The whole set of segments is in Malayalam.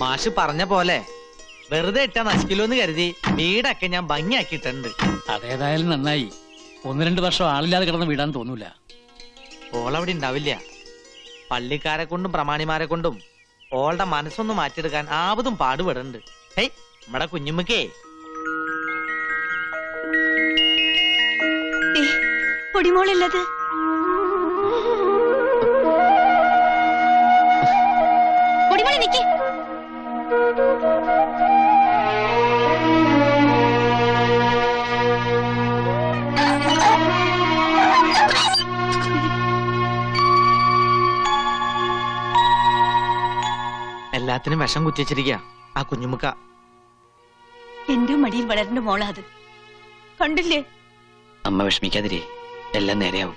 മാഷ് പറഞ്ഞ പോലെ വെറുതെ ഇട്ടാ നശിക്കില്ലോന്ന് കരുതി വീടൊക്കെ ഞാൻ ഭംഗിയാക്കിയിട്ടുണ്ട് അതേതായാലും നന്നായി ഒന്ന് രണ്ട് വർഷം ആളില്ലാതെ കിടന്ന് വിടാൻ തോന്നൂല ഓളവിടെ ഉണ്ടാവില്ല പള്ളിക്കാരെ കൊണ്ടും പ്രമാണിമാരെ കൊണ്ടും ഓളുടെ മനസ്സൊന്ന് മാറ്റിയെടുക്കാൻ ആവതും പാടുപെടുന്നുണ്ട് ഹേയ് നമ്മടെ കുഞ്ഞുമ്മക്കേ പൊടിമോളല്ലത് പൊടിമോളെ നിക്ക് എല്ലാത്തിനും വിഷം കുത്തിച്ചിരിക്ക ആ കുഞ്ഞുമുക്ക എന്റെ മടിയിൽ വളരുന്ന മോളാ അത് കണ്ടില്ലേ അമ്മ വിഷമിക്കാതിരി എല്ലാം നേരെയാവും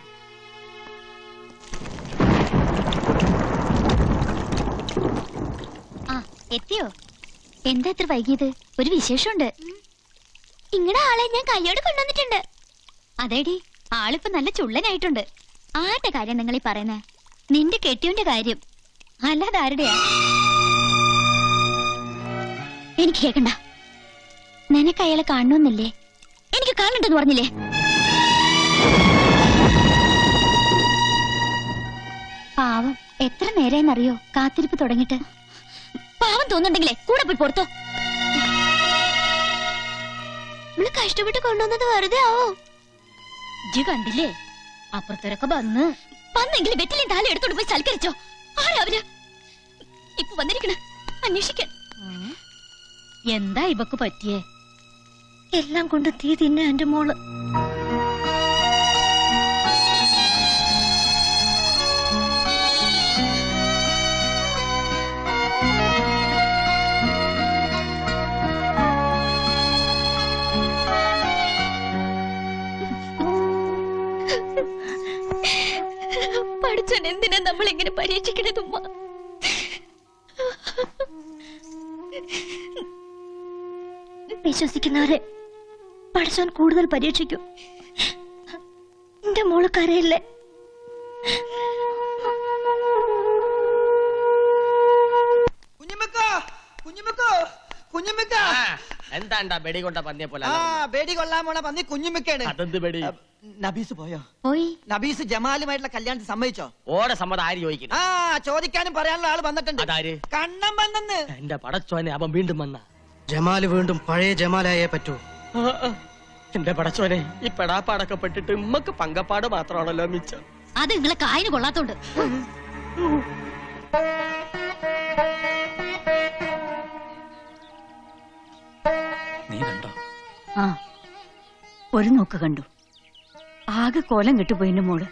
ആ എത്തിയോ എന്താ ഇത്ര വൈകിയത് ഒരു വിശേഷമുണ്ട് ഇങ്ങടെ ആളെ ഞാൻ കയ്യോട് കൊണ്ടുവന്നിട്ടുണ്ട് അതേടി ആളിപ്പോ നല്ല ചുള്ളനായിട്ടുണ്ട് ആരുടെ കാര്യം നിങ്ങൾ ഈ പറയുന്നേ നിന്റെ കെട്ടിയോന്റെ കാര്യം അല്ലാതെ ആരുടെയാ എനിക്ക് കേക്കണ്ട നിനക്ക് അയാളെ കാണണമെന്നില്ലേ എനിക്ക് കാണണ്ടെന്ന് പറഞ്ഞില്ലേ പാവം എത്ര നേരായെന്നറിയോ കാത്തിരിപ്പ് തുടങ്ങിട്ട് പാവം തോന്നുന്നുണ്ടെങ്കിലേ കൂടെ പോയി പുറത്തോ നമ്മള് കഷ്ടപ്പെട്ട് കൊണ്ടുവന്നത് വെറുതെ ആവോ ഇജ്ജ് കണ്ടില്ലേ അപ്പുറത്തൊരൊക്കെ വന്ന് വന്നെങ്കിൽ വെറ്റിലും താലി എടുത്തോണ്ട് പോയി സൽക്കരിച്ചോ ആരാ അവര് ഇപ്പൊ വന്നിരിക്കണ അന്വേഷിക്കാൻ എന്താ ഇവക്ക് പറ്റിയേ എല്ലാം കൊണ്ട് തീ തിന്ന എന്റെ മോള് പഠിച്ചൻ എന്തിനാ നമ്മൾ ഇങ്ങനെ പരീക്ഷിക്കണത് ഉമ്മ വിശ്വസിക്കുന്നവരെ പഠിച്ചാൻ കൂടുതൽ പരീക്ഷിക്കും എന്റെ മോള് കരയില്ലേ കുഞ്ഞുമ്മക്കോ കുഞ്ഞുമ്മക്കോ കുഞ്ഞുമ്മക്ക എന്താണ്ടാ ബെടി കൊണ്ട പന്നിയെ പോലെ ആ ബേടി കൊള്ളാൻ പോണ പന്നി കുഞ്ഞുമ്മക്കാണ് അതെന്ത് ബെടി നബീസ് പോയോ പോയി നബീസ് ജമാലുമായിട്ടുള്ള കല്യാണത്തിന് സമ്മതിച്ചോ ഓടെ സമ്മതം ആര് ചോദിക്കുന്നു ആ ചോദിക്കാനും പറയാനുള്ള ആള് വന്നിട്ടുണ്ട് അതാര് കണ്ണം വന്നെന്ന് എന്റെ പടച്ചോനെ അവൻ വീണ്ടും വന്ന ജമാല് വീണ്ടും പഴയ ജമാലായേ പറ്റൂ എന്റെ പടച്ചോനെ ഈ പെടാപ്പാടൊക്കെ പെട്ടിട്ട് ഉമ്മക്ക് പങ്കപ്പാട് മാത്രമാണല്ലോ മിച്ചം അത് നിങ്ങളെ കായിന് കൊള്ളാത്തോണ്ട് നീ കണ്ടോ ആ ഒരു നോക്ക് കണ്ടു ആകെ കോലം കെട്ടുപോയി എന്റെ മോള്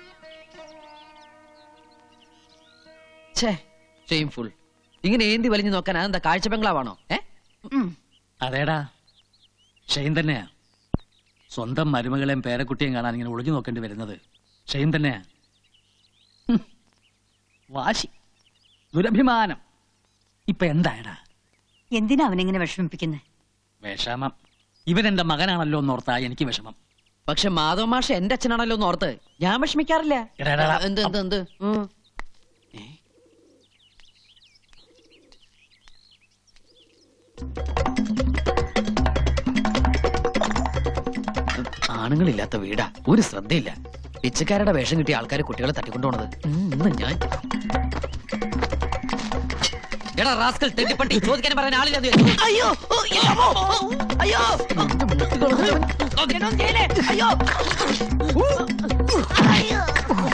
ഛേ ഷെയിംഫുൾ ഇങ്ങനെ ഏന്തി വലിഞ്ഞു നോക്കാൻ അതെന്താ കാഴ്ച ബംഗ്ലാവാണോ ഏ അതേടാ ഷെയിൻ തന്നെയാ സ്വന്തം മരുമകളെയും പേരക്കുട്ടിയും കാണാൻ ഇങ്ങനെ ഒളിഞ്ഞു നോക്കേണ്ടി വരുന്നത് ഷെയിൻ തന്നെയാ ഹും. വാശി ദുരഭിമാനം ഇപ്പൊ എന്തായടാ എന്തിനാ അവനെങ്ങനെ വിഷമിപ്പിക്കുന്നത് വിഷമം ഇവൻ എന്റെ മകനാണല്ലോ എന്നോർത്താ എനിക്ക് വിഷമം പക്ഷെ മാധവ മാഷ് എന്റെ അച്ഛനാണല്ലോ എന്ന് ഓർത്ത് ഞാൻ വിഷമിക്കാറില്ല എടാ, എടാ, എടാ. എന്ത് എന്ത് എന്ത് ഉം. ആണുങ്ങളില്ലാത്ത വീടാ ഒരു ശ്രദ്ധയില്ല പിച്ചക്കാരുടെ വേഷം കിട്ടിയ ആൾക്കാരെ കുട്ടികളെ തട്ടിക്കൊണ്ടുപോണത് ഉം, ഇന്ന് ഞാൻ എടാ റാസ്കൽ തെറ്റിപ്പട്ടി ചോദിക്കാൻ പറയാൻ ആളില്ലാതെ അയ്യോ ഓ, എന്റെ അമ്മോ. അയ്യോ ഒന്നും ചെയ്യലേ. അയ്യോ അയ്യോ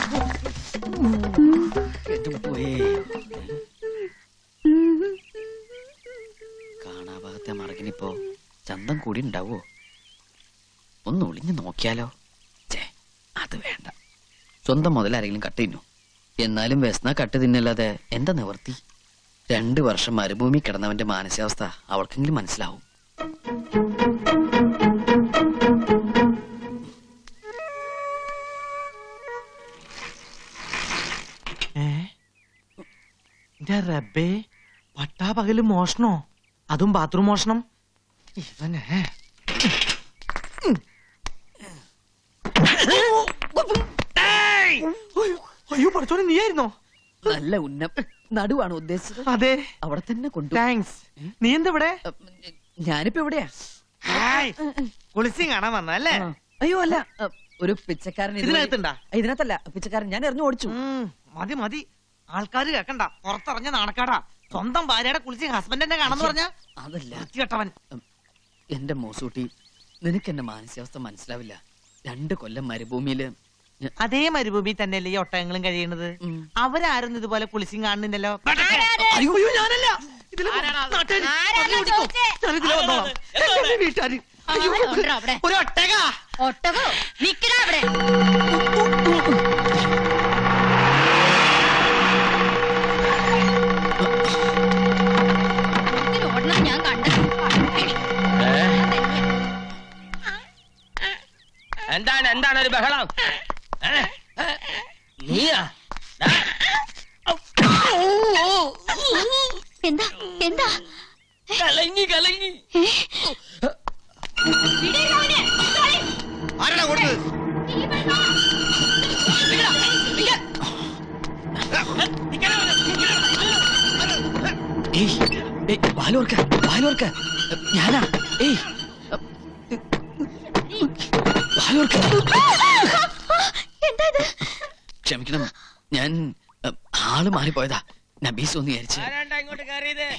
കാണാഭാഗത്തെ മറകിനിപ്പോ ചന്തം കൂടി ഉണ്ടാവോ ഒന്ന് ഒളിഞ്ഞു നോക്കിയാലോ ചേ അത് വേണ്ട സ്വന്തം മുതലാരെങ്കിലും കട്ട് തിന്നു എന്നാലും വ്യസന കട്ട് തിന്നല്ലാതെ എന്താ നിവർത്തി രണ്ടു വർഷം മരുഭൂമി കിടന്നവന്റെ മാനസികാവസ്ഥ അവൾക്കെങ്കിലും മനസ്സിലാവും ഏ എന്റെ റബ്ബേ പട്ടാ പകല് മോഷണോ അതും ബാത്റൂം മോഷണം ഇവനെ അയ്യോ പഠിച്ചോനെ നീയായിരുന്നോ നല്ല ഉന്നം നടുവാണ് ഉദ്ദേശിച്ചത് അതെ അവിടെ തന്നെ കൊണ്ടു താങ്ക്സ് നീ എന്താ ഇവിടെ ഞാനിപ്പോ എവിടെയാ കുളിസി കാണാൻ വന്നല്ലേ ആ. അയ്യോ അല്ല അ, ഒരു പിച്ചക്കാരൻ ഇതുവഴി- ഇതിനകത്തുണ്ടാ ഇതിനകത്തല്ല പിച്ചക്കാരൻ ഞാൻ എറിഞ്ഞു ഓടിച്ചു ഉം, മതി മതി ആൾക്കാര് കേക്കണ്ട പുറത്തിറങ്ങിയ നാണക്കാടാ സ്വന്തം ഭാര്യയുടെ കുളിച്ച് ഹസ്ബൻഡിനെ കാണാന്ന് പറഞ്ഞ അതല്ല വൃത്തികെട്ടവൻ എന്റെ മോസൂട്ടി നിനക്ക് എന്റെ മാനസികാവസ്ഥ മനസ്സിലാവില്ല രണ്ട് കൊല്ലം മരുഭൂമിയില് ഞ- അതേ മരുഭൂമി തന്നെയല്ലേ ഈ ഒട്ടകങ്ങളും കഴിയണത് ഉം. അവരാരും ഇതുപോലെ കുളിച്ചും കാണുന്നില്ലല്ലോ അയ്യോ, അയ്യോ, ഞാനല്ല ഇതില് നാട്ടുകാര് പറഞ്ഞു പിടിക്കും. ഞാനിതില് വന്നോളാം. എന്റെ വീട്ടുകാര് അയ്യോ, ആരാ അവിടെ? ഒരു ഒട്ടക ഒട്ടകോ നിക്കടാ അവിടെ ഇതിന് ഓടണം ഞാൻ കണ്ടത് എന്താണ് എന്താണ് ഒരു ബഹളം ഏ? നീയാ ദാ. എന്താ എന്താ കലങ്ങി കലങ്ങി വിടരുത് അവനെ. കളി. ആരാടാ കൊടുത്തത് ഏയ്, ഏയ്, വാലോർക്ക വാലോർക്ക ഞാനാ ഏയ് വാലോർക്ക എന്താ ഇത് ക്ഷമിക്കണം ഞാൻ അ, ആള് മാറിപ്പോയതാ നബീസ് ഒന്ന് വിചാരിച്ച് ആരാണ്ടാ ഇങ്ങോട്ട് കയറിയത്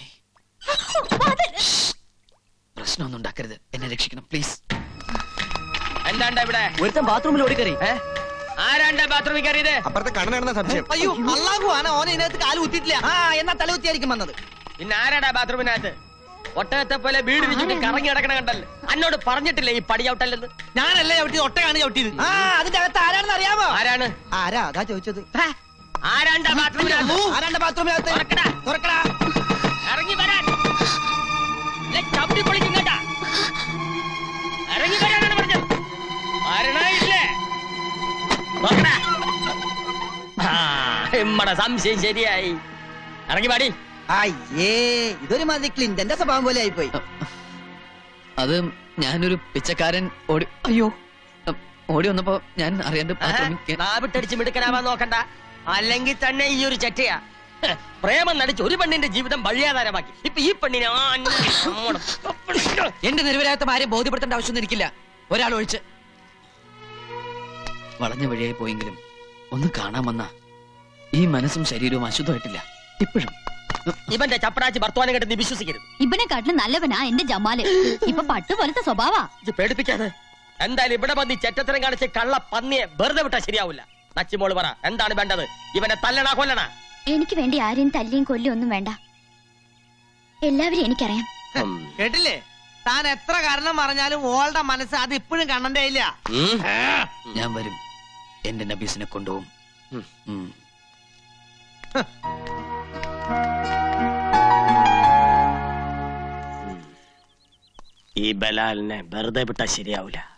പ്രശ്നമൊന്നും ഉണ്ടാക്കരുത് എന്നെ രക്ഷിക്കണം പ്ലീസ് എന്താണ്ടാ ഇവിടെ ഒരുത്തൻ ബാത്റൂമിൽ ഓടിക്കറി ഏ? ആരാണ്ടാ ബാത്റൂമിൽ കയറിയത് അപ്പുറത്തെ കണ്ണനാണെന്ന സംശയം അയ്യോ അള്ളാഹു ആണ് ഓൻ ഇതിനകത്ത് കാല് കുത്തിയിട്ടില്ല ആ എന്നാ തലകുത്തിയായിരിക്കും വന്നത് പിന്നെ ആരാടാ ബാത്റൂമിനകത്ത് ഒട്ടകത്തെ പോലെ വീട് വെച്ചിട്ട് കറങ്ങി കിടക്കണ കണ്ടല്ലോ എന്നോട് പറഞ്ഞിട്ടില്ലേ ഈ പടി ചവിട്ടല്ലെന്ന് ഞാനല്ലേ ചവിട്ടി ഒട്ടകാണ് ചവിട്ടിയത് ആ അതിന്റെ അകത്ത് ആരാണെന്ന് അറിയാമോ ആരാണ് ആരാ അതാ ചോദിച്ചത് ആരാണ്ടാ ബാത്റൂമിനകത്ത് ആരാണ്ട് ബാത്റൂമിനകത്ത് തുറക്കടാ. തുറക്കടാ ഇറങ്ങി വരാൻ ഇല്ലേ, ചവിട്ടി പൊളിക്കും കേട്ടാ ഇറങ്ങി വരാനാണ് പറഞ്ഞത് മരണമില്ലേ നോക്കടാ ആ, ഇമ്മടെ സംശയം ശരിയായി ഇറങ്ങി പാടി അയ്യേ ഇതൊരു മാതിരി ക്ലിന്റന്റെ സ്വഭാവം പോലെ ആയിപ്പോയി അത് ഞാനൊരു പിച്ചക്കാരൻ ഓടി അയ്യോ അ, ഓടി വന്നപ്പോ ഞാൻ അറിയാണ്ട് ബാത്റൂമിൽ കേ- നാവിട്ടടിച്ച് മിടുക്കനാവാൻ നോക്കണ്ട അല്ലെങ്കിൽ തന്നെ ഈ ഒരു ചറ്റയാ ഹ്, പ്രേമം നടിച്ച് ഒരു പെണ്ണിന്റെ ജീവിതം വഴിയാധാരമാക്കി ഇപ്പൊ ഈ പെണ്ണിനെ ആ അന്യ- നമ്മടെ- എന്റെ നിരവരാത്ത ആരെയും ബോധ്യപ്പെടുത്തേണ്ട ആവശ്യമൊന്നും എനിക്കില്ല ഒരാൾ ഒഴിച്ച് വളഞ്ഞ വഴിയായി പോയെങ്കിലും ഒന്ന് കാണാൻ വന്ന ഈ മനസ്സും ശരീരവും അശുദ്ധമായിട്ടില്ല ഇപ്പോഴും ഇവന്റെ ചപ്പടാച്ചി ഭർത്താനം കേട്ട് നീ വിശ്വസിക്കരുത് ഇവനെ കാട്ടിലും നല്ലവനാ എന്റെ ജമാല് ഇപ്പൊ പട്ടു പോലത്തെ സ്വഭാവാ ഇത് പേടിപ്പിക്കാതെ എന്തായാലും ഇവിടെ വന്ന് ഈ ചെറ്റത്തരം കാണിച്ച് കള്ള പന്നിയെ വെറുതെ വിട്ടാ ശരിയാവില്ല നച്ചിമോള് പറ എന്താണ് വേണ്ടത് ഇവനെ തല്ലണ കൊല്ലണ എനിക്ക് വേണ്ടി ആരെയും തല്ലിയും കൊല്ലിയും ഒന്നും വേണ്ട എല്ലാവരും എനിക്കറിയാം കേട്ടില്ലേ താൻ എത്ര കാരണം പറഞ്ഞാലും ഓളുടെ മനസ്സ് അത് ഇപ്പോഴും കണ്ണന്റെ ഇല്ല ഞാൻ വരും എന്റെ നബീസിനെ കൊണ്ടുപോകും ഉം. ഉം. ഈ ബലാലിനെ വെറുതെ വിട്ടാ ശരിയാവില്ല